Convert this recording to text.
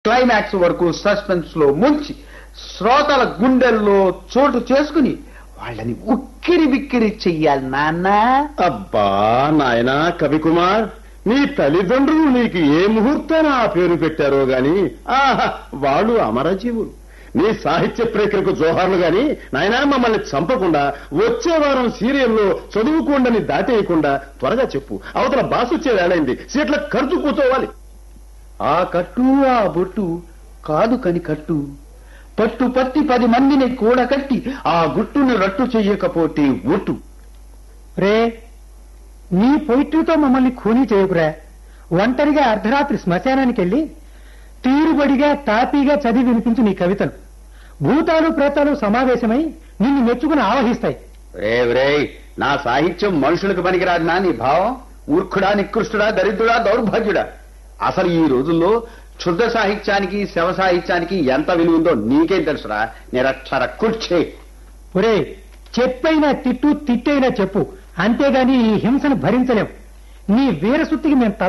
climax వరకు suspense లో ముంచి శ్రోతల గుండెల్లో చోటు చేసుకుని వాళ్ళని ఉక్కిరి బిక్కిరి చెయ్యాలి నాన్న అబ్బా నాయనా కవికుమార్ నీ తల్లిదండ్రులు నీకు ఏ ముహూర్తాన ఆ పేరు పెట్టారో గాని ఆహా వాళ్ళు అమరజీవులు నీ సాహిత్య ప్రేక్షకు జోహార్లు గాని నాయనా మమ్మల్ని చంపకుండా వచ్చే వారం సీరియల్లో చదువుకోండని దాటేయకుండా త్వరగా చెప్పు అవతల బాస్ వచ్చే వేళైంది సీట్ల ఖర్చు కూర్చోవాలి ఆ కట్టు ఆ బొట్టు కాదు కని కట్టు పట్టు పట్టి పది మందిని కూడకట్టి ఆ గుట్టుని రట్టు చెయ్యకపోతే ఒట్టు రే నీ పొయిట్రీతో మమ్మల్ని ఖూనీ చేయకురా ఒంటరిగా అర్ధరాత్రి శ్మశానానికి వెళ్లి తీరుబడిగా తాపీగా చదివి వినిపించు నీ కవితలు భూతాలు ప్రేతాలు సమావేశమై నిన్ను మెచ్చుకుని ఆవహిస్తాయి రే రే నా సాహిత్యం మనుషులకు పనికిరాదు నా నీ భావం మూర్ఖుడా నికృష్టుడా దరిద్రుడా దౌర్భాగ్యుడా అసలు ఈ రోజుల్లో శుద్ధ సాహిత్యానికి శవ సాహిత్యానికి ఎంత విలువ ఉందో నీకేం తెలుసురా నిరక్షర కుర్చే ఒరే చెప్పైనా తిట్టు తిట్టైనా చెప్పు అంతేగాని ఈ హింసను భరించలేం నీ వీరసుత్తికి మేము తల